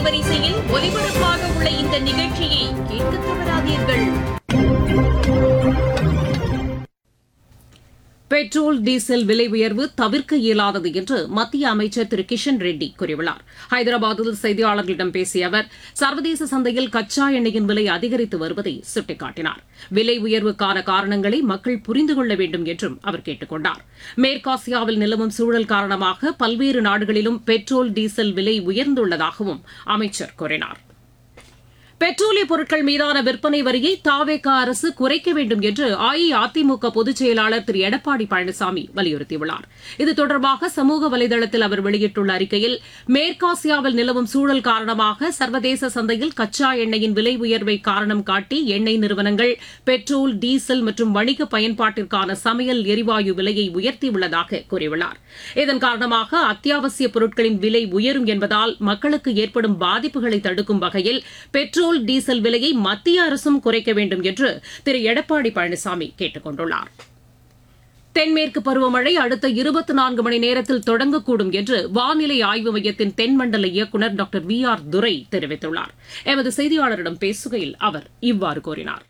அலைவரிசையில் ஒலிபரப்பாக உள்ள இந்த நிகழ்ச்சியை கேட்க தவறாதீர்கள் பெட்ரோல் டீசல் விலை உயர்வு தவிர்க்க இயலாதது என்று மத்திய அமைச்சர் திரு கிஷன் ரெட்டி கூறியுள்ளார் ஹைதராபாத்தில் செய்தியாளர்களிடம் பேசிய அவர் சர்வதேச சந்தையில் கச்சா எண்ணெயின் விலை அதிகரித்து வருவதை சுட்டிக்காட்டினார் விலை உயர்வுக்கான காரணங்களை மக்கள் புரிந்து கொள்ள வேண்டும் என்றும் அவர் கேட்டுக் கொண்டார் மேற்காசியாவில் நிலவும் சூழல் காரணமாக பல்வேறு நாடுகளிலும் பெட்ரோல் டீசல் விலை உயர்ந்துள்ளதாகவும் அமைச்சர் கூறினார் பெட்ரோலிய பொருட்கள் மீதான விற்பனை வரியை தாவேகா அரசு குறைக்க வேண்டும் என்று அஇஅதிமுக பொதுச் செயலாளர் திரு எடப்பாடி பழனிசாமி வலியுறுத்தியுள்ளார் இது தொடர்பாக சமூக வலைதளத்தில் அவர் வெளியிட்டுள்ள அறிக்கையில் மேற்காசியாவில் நிலவும் சூழல் காரணமாக சர்வதேச சந்தையில் கச்சா எண்ணெயின் விலை உயர்வை காரணம் காட்டி எண்ணெய் நிறுவனங்கள் பெட்ரோல் டீசல் மற்றும் வணிக பயன்பாட்டிற்கான சமையல் எரிவாயு விலையை உயர்த்தியுள்ளதாக கூறியுள்ளார் இதன் காரணமாக அத்தியாவசிய பொருட்களின் விலை உயரும் என்பதால் மக்களுக்கு ஏற்படும் பாதிப்புகளை தடுக்கும் வகையில் பெட்ரோல் டீசல் விலையை மத்திய அரசும் குறைக்க வேண்டும் என்று திரு எடப்பாடி பழனிசாமி கேட்டுக் கொண்டுள்ளார் தென்மேற்கு பருவமழை அடுத்த இருபத்தி நான்கு மணி நேரத்தில் தொடங்கக்கூடும் என்று வானிலை ஆய்வு மையத்தின் தென்மண்டல இயக்குநர் டாக்டர் வி ஆர் துரை தெரிவித்துள்ளார் எமது செய்தியாளரிடம் பேசுகையில் அவர் இவ்வாறு கூறினார்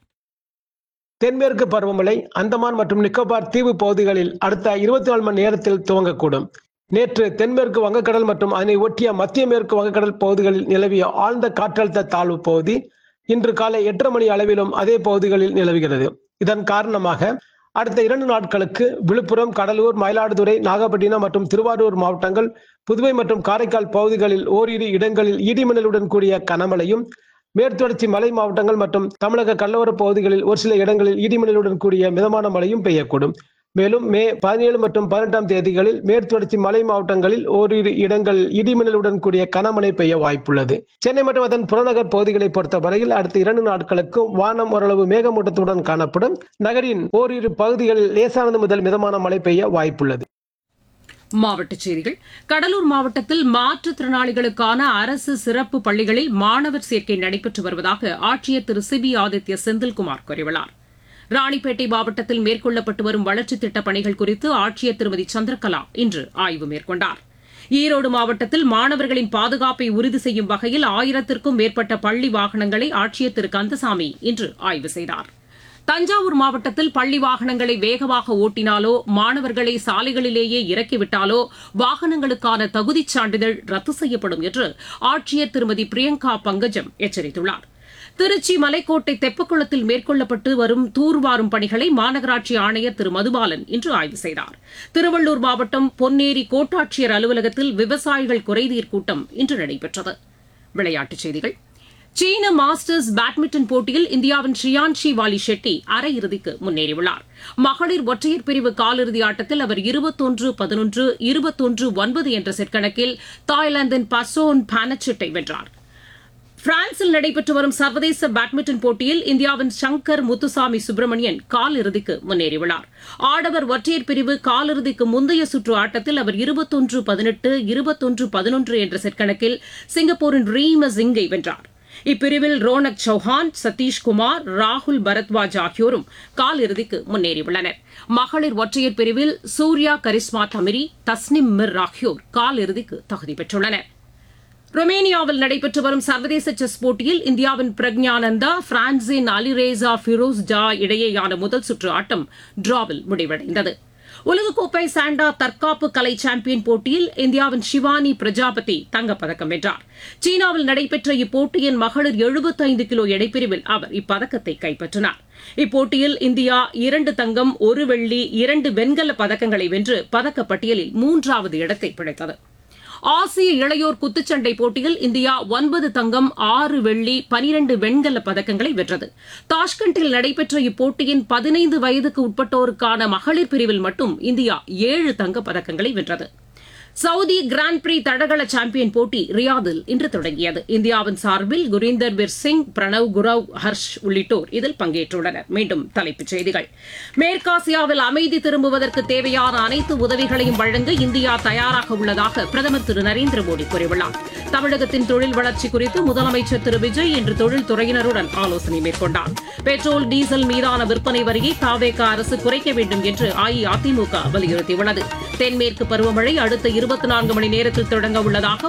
தென்மேற்கு பருவமழை அந்தமான் மற்றும் நிக்கோபார் தீவு பகுதிகளில் அடுத்த இருபத்தி நாலு மணி நேரத்தில் துவங்கக்கூடும் நேற்று தென்மேற்கு வங்கக்கடல் மற்றும் அதனை ஒட்டிய மத்திய மேற்கு வங்கக்கடல் பகுதிகளில் நிலவிய ஆழ்ந்த காற்றழுத்த தாழ்வு பகுதி இன்று காலை எட்டரை மணி அளவிலும் அதே பகுதிகளில் நிலவுகிறது இதன் காரணமாக அடுத்த இரண்டு நாட்களுக்கு விழுப்புரம் கடலூர் மயிலாடுதுறை நாகப்பட்டினம் மற்றும் திருவாரூர் மாவட்டங்கள் புதுவை மற்றும் காரைக்கால் பகுதிகளில் ஓரிரு இடங்களில் இடிமின்னலுடன் கூடிய கனமழையும் மேற்தொடர்ச்சி மலை மாவட்டங்கள் மற்றும் தமிழக கடலோர பகுதிகளில் ஒரு சில இடங்களில் இடிமின்னலுடன் கூடிய மிதமான மழையும் பெய்யக்கூடும் மேலும் மே பதினேழு மற்றும் பதினெட்டாம் தேதிகளில் மேற்தொடர்ச்சி மலை மாவட்டங்களில் ஓரிரு இடங்களில் இடிமின்னலுடன் கூடிய கனமழை பெய்ய வாய்ப்புள்ளது சென்னை மற்றும் அதன் புறநகர் பகுதிகளை பொறுத்தவரையில் அடுத்த இரண்டு நாட்களுக்கு வானம் ஓரளவு மேகமூட்டத்துடன் காணப்படும் நகரின் ஓரிரு பகுதிகளில் லேசானது முதல் மிதமான மழை பெய்ய வாய்ப்புள்ளது மாவட்டச் செய்திகள் கடலூர் மாவட்டத்தில் மாற்றுத்திறனாளிகளுக்கான அரசு சிறப்பு பள்ளிகளில் மாணவர் சேர்க்கை நடைபெற்று வருவதாக ஆட்சியர் திரு சிபி ஆதித்ய செந்தில்குமார் கூறியுள்ளார் ராணிப்பேட்டை மாவட்டத்தில் மேற்கொள்ளப்பட்டு வரும் வளர்ச்சித் திட்டப் பணிகள் குறித்து ஆட்சியர் திருமதி சந்திரகலா இன்று ஆய்வு மேற்கொண்டார் ஈரோடு மாவட்டத்தில் மாணவர்களின் பாதுகாப்பை உறுதி செய்யும் வகையில் ஆயிரத்திற்கும் மேற்பட்ட பள்ளி வாகனங்களை ஆட்சியர் திரு கந்தசாமி இன்று ஆய்வு செய்தார் தஞ்சாவூர் மாவட்டத்தில் பள்ளி வாகனங்களை வேகமாக ஓட்டினாலோ மாணவர்களை சாலைகளிலேயே இறக்கிவிட்டாலோ வாகனங்களுக்கான தகுதிச் சான்றிதழ் ரத்து செய்யப்படும் என்று ஆட்சியர் திருமதி பிரியங்கா பங்கஜம் எச்சரித்துள்ளார் திருச்சி மலைக்கோட்டை தெப்பக்குளத்தில் மேற்கொள்ளப்பட்டு வரும் தூர்வாரும் பணிகளை மாநகராட்சி ஆணையர் திரு மதுபாலன் இன்று ஆய்வு செய்தார் திருவள்ளூர் மாவட்டம் பொன்னேரி கோட்டாட்சியர் அலுவலகத்தில் விவசாயிகள் குறைதீர் கூட்டம் இன்று நடைபெற்றது விளையாட்டுச் செய்திகள் சீன மாஸ்டர்ஸ் பேட்மிண்டன் போட்டியில் இந்தியாவின் ஷியான்ஷி வாலி ஷெட்டி அரையிறுதிக்கு முன்னேறியுள்ளார் மகளிர் ஒற்றையர் பிரிவு காலிறுதி ஆட்டத்தில் அவர் இருபத்தொன்று பதினொன்று இருபத்தொன்று ஒன்பது என்ற செட் கணக்கில் தாய்லாந்தின் பசோன் பானச்சிட்டை வென்றார் பிரான்சில் நடைபெற்று வரும் சர்வதேச பேட்மிண்டன் போட்டியில் இந்தியாவின் சங்கர் முத்துசாமி சுப்பிரமணியன் காலிறுதிக்கு முன்னேறியுள்ளார் ஆடவர் ஒற்றையர் பிரிவு காலிறுதிக்கு முந்தைய சுற்று ஆட்டத்தில் அவர் இருபத்தொன்று பதினெட்டு இருபத்தொன்று பதினொன்று என்ற செட் கணக்கில் சிங்கப்பூரின் ரீம சிங்கை வென்றார் இப்பிரிவில் ரோனக் சௌஹான் சதீஷ்குமார் ராகுல் பரத்வாஜ் ஆகியோரும் காலிறுதிக்கு முன்னேறியுள்ளனர் மகளிர் ஒற்றையர் பிரிவில் சூர்யா கரிஸ்மா தமிரி தஸ்னிம் மிர் ஆகியோர் காலிறுதிக்கு தகுதி பெற்றுள்ளனர் ரொமேனியாவில் நடைபெற்று வரும் சர்வதேச செஸ் போட்டியில் இந்தியாவின் பிரக்ஞானந்தா பிரான்சின் அலிரேசா ஃபிரோஸ் ஜா இடையேயான முதல் சுற்று ஆட்டம் டிராவில் முடிவடைந்தது உலகக்கோப்பை சாண்டா தற்காப்பு கலை சாம்பியன் போட்டியில் இந்தியாவின் ஷிவானி பிரஜாபதி தங்கப்பதக்கம் வென்றார் சீனாவில் நடைபெற்ற இப்போட்டியின் மகளிர் எழுபத்தைந்து கிலோ எடைப்பிரிவில் அவர் இப்பதக்கத்தை கைப்பற்றினார் இப்போட்டியில் இந்தியா இரண்டு தங்கம் ஒரு வெள்ளி இரண்டு வெண்கல பதக்கங்களை வென்று பதக்கப்பட்டியலில் மூன்றாவது இடத்தை பிடித்தது ஆசிய இளையோர் குத்துச்சண்டை போட்டியில் இந்தியா ஒன்பது தங்கம் ஆறு வெள்ளி பனிரண்டு வெண்கல பதக்கங்களை வென்றது தாஷ்கண்டில் நடைபெற்ற இப்போட்டியின் பதினைந்து வயதுக்கு உட்பட்டோருக்கான மகளிர் பிரிவில் மட்டும் இந்தியா ஏழு தங்கப் பதக்கங்களை வென்றது சவுதி கிராண்ட் பிரீ தடகள சாம்பியன் போட்டி ரியாதில் இன்று தொடங்கியது இந்தியாவின் சார்பில் குரீந்தர் வீர் சிங் பிரணவ் குரவ் ஹர்ஷ் உள்ளிட்டோர் இதில் பங்கேற்றுள்ளனர் மீண்டும் தலைப்புச் செய்திகள் மேற்காசியாவில் அமைதி திரும்புவதற்கு தேவையான அனைத்து உதவிகளையும் வழங்க இந்தியா தயாராக உள்ளதாக பிரதமர் திரு நரேந்திர மோடி கூறியுள்ளார் தமிழகத்தின் தொழில் வளர்ச்சி குறித்து முதலமைச்சர் திரு விஜய் இன்று தொழில்துறையினருடன் ஆலோசனை மேற்கொண்டார் பெட்ரோல் டீசல் மீதான விற்பனை வரியை தாவேக அரசு குறைக்க வேண்டும் என்று அஇஅதிமுக வலியுறுத்தியுள்ளது தென்மேற்கு பருவமழை அடுத்த இருபத்தி நான்கு மணி நேரத்தில் தொடங்க உள்ளதாக